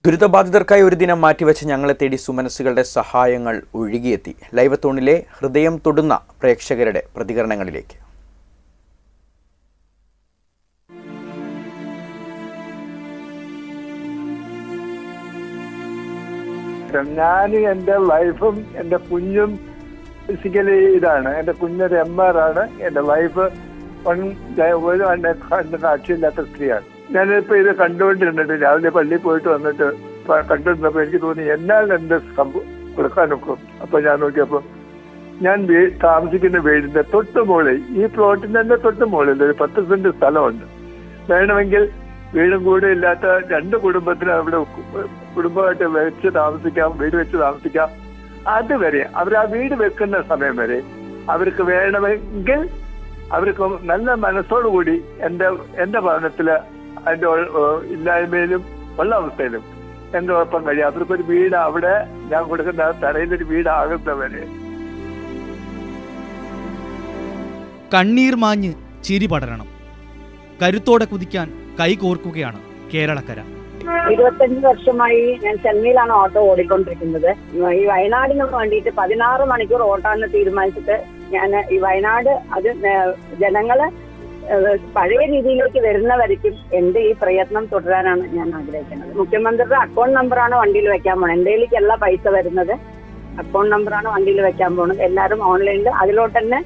ദുരിതബാധിതർക്കായി ഒരു ദിനം മാറ്റിവെച്ച് ഞങ്ങളെ തേടി സുമനസ്സുകളുടെ സഹായങ്ങൾ ഒഴുകിയെത്തി ലൈവത്തോണിലെ ഹൃദയം തൊടുന്ന പ്രേക്ഷകരുടെ പ്രതികരണങ്ങളിലേക്ക് ഞാൻ എൻ്റെ വൈഫും എൻ്റെ കുഞ്ഞും ഫിസിക്കലി ഇതാണ് എൻ്റെ കുഞ്ഞൊരു എം ആർ ആണ് എൻ്റെ വൈഫ് ഒരു കണ്ണ് കാഴ്ചയില്ലാത്ത സ്ത്രീയാണ് ഞാനിപ്പോ ഇത് കണ്ടുകൊണ്ടിരുന്നിട്ട് രാവിലെ പള്ളിയിൽ പോയിട്ട് വന്നിട്ട് പ- കണ്ടുകൊണ്ടിരുന്നപ്പോ എനിക്ക് തോന്നി എന്നാൽ എന്ത് സംഭവം കൊടുക്കാൻ നോക്കും അപ്പൊ ഞാൻ നോക്കിയപ്പോ ഞാൻ വീ- താമസിക്കുന്ന വീടിന്റെ തൊട്ട് മുകളിൽ ഈ പ്ലോട്ടിന്റെ തന്നെ തൊട്ട് മുകളിൽ ഒരു പത്ത് സെന്റ് സ്ഥലമുണ്ട് വേണമെങ്കിൽ വീടും കൂടെ ഇല്ലാത്ത രണ്ട് കുടുംബത്തിന് അവിടെ കു- കുടുംബമായിട്ട് വെച്ച് താമസിക്കാം വീട് വെച്ച് താമസിക്കാം അതുവരെ അവർ ആ വീട് വെക്കുന്ന സമയം വരെ അവർക്ക് വേണമെങ്കിൽ അവർക്ക് നല്ല മനസ്സോടുകൂടി എന്റെ എന്റെ ഭവനത്തില് അതിന്റെ ഒ- ഒ- ഇല്ലായ്മയിലും ഉള്ള അവസ്ഥയിലും എന്റെ ഒപ്പം കഴിയും അവർക്കൊരു വീട് അവിടെ ഞാൻ കൊടുക്കുന്ന തറയിലൊരു വീടാകുന്നവരെ കണ്ണീർ മാഞ്ഞ് ചിരി പടരണം കരുത്തോടെ കുതിക്കാൻ കൈകോർക്കുകയാണ് കേരളക്കര ഇരുപത്തഞ്ച് വർഷമായി ഞാൻ ചെന്നൈയിലാണ് ഓട്ടോ ഓടിക്കൊണ്ടിരിക്കുന്നത് ഈ വയനാടിന് വേണ്ടിയിട്ട് പതിനാറ് മണിക്കൂർ ഓട്ടാന്ന് തീരുമാനിച്ചിട്ട് ഞാൻ ഈ വയനാട് അത് ഏഹ് ജനങ്ങള് ഏഹ് പഴയ രീതിയിലേക്ക് വരുന്നവരേക്കും എന്റെ ഈ പ്രയത്നം തുടരാനാണ് ഞാൻ ആഗ്രഹിക്കുന്നത് മുഖ്യമന്ത്രിയുടെ അക്കൗണ്ട് നമ്പറാണ് വണ്ടിയിൽ വെക്കാൻ പോകുന്നത് എന്റെ കയ്യിലേക്കല്ല പൈസ വരുന്നത് അക്കൗണ്ട് നമ്പറാണ് വണ്ടിയിൽ വെക്കാൻ പോകുന്നത് എല്ലാവരും ഓൺലൈനിൽ അതിലോട്ട് തന്നെ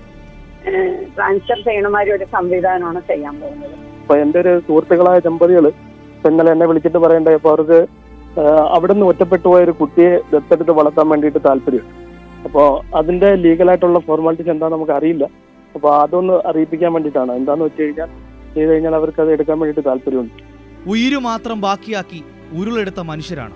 ട്രാൻസ്ഫർ ചെയ്യണമാതിരി ഒരു സംവിധാനമാണ് ചെയ്യാൻ പോകുന്നത് അപ്പൊ എന്റെ ഒരു സുഹൃത്തുക്കളായ ദമ്പതികള് ഇപ്പൊ ഇന്നലെ എന്നെ വിളിച്ചിട്ട് പറയണ്ടേ അപ്പൊ അവർക്ക് അവിടെ നിന്ന് ഒറ്റപ്പെട്ടു പോയ ഒരു കുട്ടിയെ ദത്തെടുത്ത് വളർത്താൻ വേണ്ടിയിട്ട് താല്പര്യം അപ്പോ അതിന്റെ ലീഗലായിട്ടുള്ള ഫോർമാലിറ്റീസ് എന്താ നമുക്ക് അറിയില്ല അപ്പൊ അതൊന്ന് അറിയിപ്പിക്കാൻ വേണ്ടിയിട്ടാണ് എന്താന്ന് വെച്ച് കഴിഞ്ഞാൽ ചെയ്ത് കഴിഞ്ഞാൽ അവർക്ക് അത് എടുക്കാൻ വേണ്ടിയിട്ട് താല്പര്യമുണ്ട് ഉയിരു മാത്രം ബാക്കിയാക്കി ഉരുളെടുത്ത മനുഷ്യരാണ്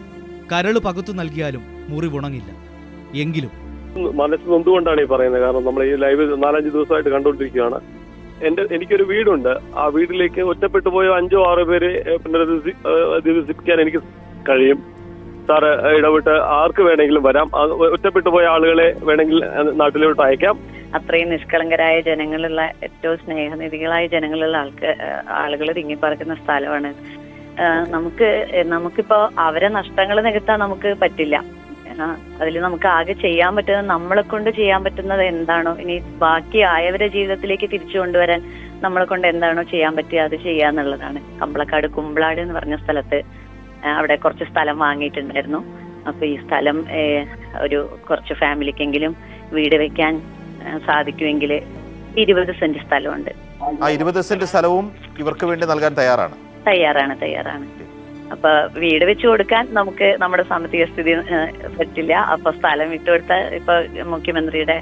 കരള് പകുത്തു നൽകിയാലും മുറിവുണങ്ങില്ല എങ്കിലും മനസ്സ് നൊന്തുകൊണ്ടാണ് ഈ പറയുന്നത് കാരണം നമ്മൾ ഈ ലൈവ് നാലഞ്ച് ദിവസമായിട്ട് കണ്ടുകൊണ്ടിരിക്കുകയാണ് എന്റെ എനിക്കൊരു വീടുണ്ട് ആ വീട്ടിലേക്ക് ഒറ്റപ്പെട്ടു പോയ അഞ്ചോ ആറോ പേര് പുനരധിവസി- ഏഹ് അധിവസിപ്പിക്കാൻ എനിക്ക് കഴിയും സാറ് ഇടപെട്ട് ആർക്ക് വേണമെങ്കിലും വരാം ആ ഒറ്റപ്പെട്ടു പോയ ആളുകളെ വേണമെങ്കിൽ നാട്ടിലോട്ട് അയക്കാം അത്രയും നിഷ്കളങ്കരായ ജനങ്ങളുള്ള ഏറ്റവും സ്നേഹനിധികളായ ജനങ്ങളുള്ള ആൾക്ക് ആളുകൾ തിങ്ങിപ്പറക്കുന്ന സ്ഥലമാണ് ആ, നമുക്ക് നമുക്കിപ്പോ അവരെ നഷ്ടങ്ങൾ നികത്താൻ നമുക്ക് പറ്റില്ല അതിൽ നമുക്ക് ആകെ ചെയ്യാൻ പറ്റുന്നത് നമ്മളെ കൊണ്ട് ചെയ്യാൻ പറ്റുന്നത് എന്താണോ ഇനി ബാക്കി ആയവരെ ജീവിതത്തിലേക്ക് തിരിച്ചു കൊണ്ടുവരാൻ നമ്മളെ കൊണ്ട് എന്താണോ ചെയ്യാൻ പറ്റുക അത് ചെയ്യാന്നുള്ളതാണ് കമ്പളക്കാട് കുമ്പളാട് എന്ന് പറഞ്ഞ സ്ഥലത്ത് ആ, അവിടെ കുറച്ച് സ്ഥലം വാങ്ങിയിട്ടുണ്ടായിരുന്നു അപ്പൊ ഈ സ്ഥലം ഏ, ഒരു കുറച്ച് ഫാമിലിക്കെങ്കിലും വീട് വെക്കാൻ ആ, സാധിക്കുമെങ്കിൽ ഇരുപത് സെന്റ് സ്ഥലമുണ്ട് ആ ഇരുപത് സെന്റ് സ്ഥലവും ഇവർക്ക് വേണ്ടി നൽകാൻ തയ്യാറാണ് തയ്യാറാണ് തയ്യാറാണ് അപ്പൊ വീട് വെച്ച് കൊടുക്കാൻ നമുക്ക് നമ്മുടെ സാമ്പത്തിക സ്ഥിതി ആ, പറ്റില്ല അപ്പൊ സ്ഥലം വിട്ടുകൊടുത്ത ഇപ്പൊ മുഖ്യമന്ത്രിയുടെ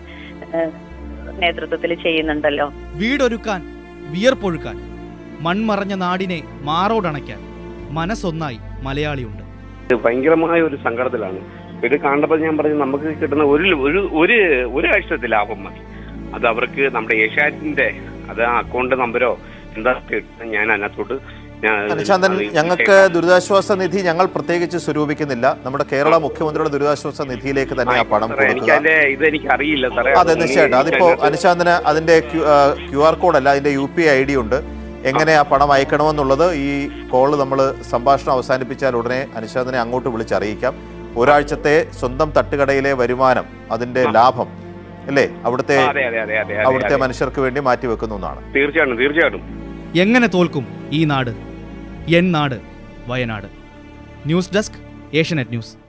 നേതൃത്വത്തിൽ ചെയ്യുന്നുണ്ടല്ലോ വീടൊരുക്കാൻ വിയർപ്പൊഴുക്കാൻ മൺമറഞ്ഞ നാടിനെ മാറോടണയ്ക്കാൻ മനസ്സൊന്നായി മലയാളിയുണ്ട് ഭയങ്കരമായ ഒരു സങ്കടത്തിലാണ് ഇത് കാണുമ്പോൾ ഞാൻ പറഞ്ഞു നമുക്ക് കിട്ടുന്ന ഒരു ഒരു ഒരു ഒരാഴ്ചത്തെ ലാഭം മതി അത് അവർക്ക് നമ്മുടെ ഏഷ്യാറ്റിന്റെ അത് ആ അക്കൗണ്ട് നമ്പരോ എന്താ കിട്ടുന്ന ഞാൻ അതിനകത്തോട്ട് ഞാൻ അനുശാന്തൻ അത് ഞങ്ങൾക്ക് ദുരിതാശ്വാസ നിധി ഞങ്ങൾ പ്രത്യേകിച്ച് സ്വരൂപിക്കുന്നില്ല നമ്മുടെ കേരള മുഖ്യമന്ത്രിയുടെ ദുരിതാശ്വാസ നിധിയിലേക്ക് തന്നെ ആ പണം സാറേ, എനിക്ക് കൊടുക്കുക അതിന്റെ ഇത് എനിക്ക് അറിയില്ല സാറേ അതെ നിശ്ചയമായിട്ടും അതിപ്പോ അനുശാന്തന് അതിന്റെ ക്യു ആർ കോഡ് അല്ല അതിന്റെ യു പി ഐ ഡി ഉണ്ട് എങ്ങനെ ആ പണം അയക്കണമെന്നുള്ളത് ഈ കോള് നമ്മൾ സംഭാഷണം അവസാനിപ്പിച്ചാൽ ഉടനെ അനുശാന്തനെ അങ്ങോട്ട് വിളിച്ചറിയിക്കാം ഒരാഴ്ചത്തെ സ്വന്തം തട്ടുകടയിലെ വരുമാനം അതിന്റെ ലാഭം അല്ലേ അവിടുത്തെ ആ, അതെ അതെ അതെ അതെ അതെ, അവിടുത്തെ അതെ മനുഷ്യർക്ക് വേണ്ടി മാറ്റിവെക്കുന്നു എന്നാണ് തീർച്ചയായിട്ടും തീർച്ചയായിട്ടും എങ്ങനെ തോൽക്കും ഈ നാട് എൻ നാട് Wayanad news desk Asianet news